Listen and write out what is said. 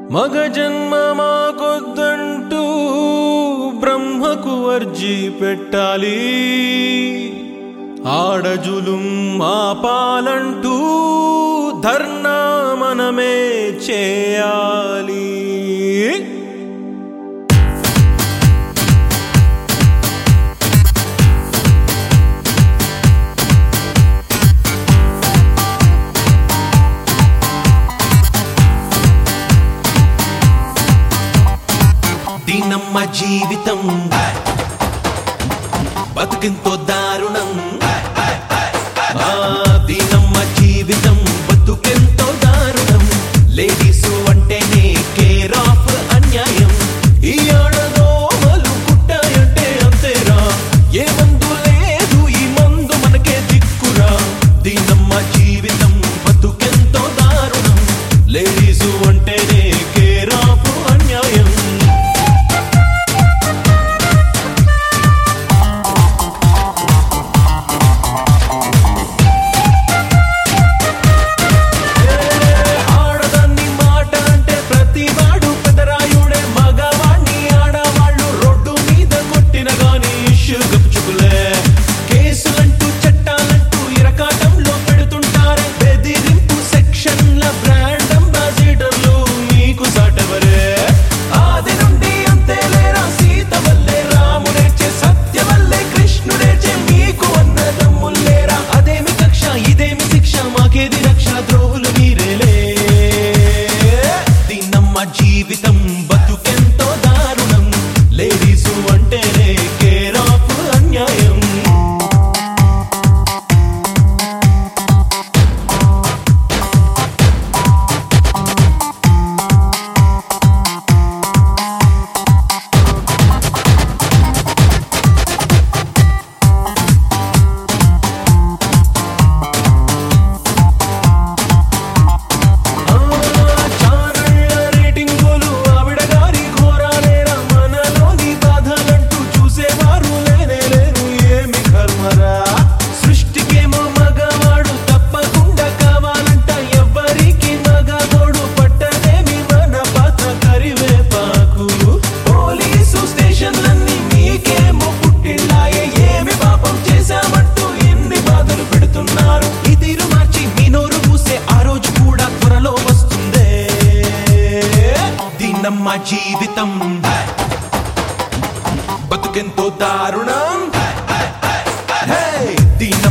మగ జన్మ మాకొద్దంటూ బ్రహ్మకు వర్జీ పెట్టాలి ఆడజులుం ఆపాలంటూ ధర్నా మనమే చేయాలి దీనమ్మ జీవితం బతుకెంతో దారుణం ఆ దీనమ్మ జీవితం బతుకెంతో దారుణం లేడీస్ అంటేనే కేర్ ఆఫ్ అన్యాయం ఈ ఆడదోమలు కుట్టాయంటే అంతేరా ఏ మందు లేదు ఈ మందు మనకే దిక్కురా దీనమ్మ జీవితం బతుకెంతో దారుణం లేడీస్ అంటేనే కేర్ ఆఫ్ అన్యాయం ఆడదాన్ని మాట అంటే ప్రతివాడు పెదరాయుడే మగవాణ్ణి ఆడవాళ్ళు రోడ్డు మీద కొట్టిన గాని ఇష్యూ గప్చుకులే కేసులంటూ చట్టాలంటూ ఇరకాటంలో పెడుతుంటారే బెదిరింపు సెక్షన్ల బ్రాండ్ అంబాసిడర్లు మీకు సాటవరే ఆది నుండి అంతే లేరా సీత వల్లే రాముడేచే సత్య వల్లే కృష్ణుడేచే మీకు అన్న దమ్ముల్లేరా అదేమి కక్ష ఇదేమి శిక్ష మాకేది రక్ష ద్రోహులు మీరేలే దీనమ్మ జీవితం బతుకెంతో దారుణం లేడీసు అంటేనే కేర్ ఆఫ్ అన్యాయం చారళ్ళ రేటింగులు ఆవిడ గారి ఘోరాలేరా మనలోని బాధలంటూ చూసేవారు లేనే లేరు ఏమి కర్మరా సృష్టికేమో మగవాడు తప్పకుండా కావాలంట ఎవ్వరికి మగగోడు పట్టదేమి మన పాత్ర కరివేపాకు పోలీసు స్టేషన్లన్నీ మీకేమో పుట్టిళ్ళాయే ఏమి పాపం చేశామంటూ ఎన్ని బాధలు పెడుతున్నారు ఈ తీరు మార్చి మీ నోరు పూసే ఆ రోజు కూడా త్వరలో వస్తుందే దీనమ్మ జీవితం బతుకెంతో దారుణం హే! దీనమ్మ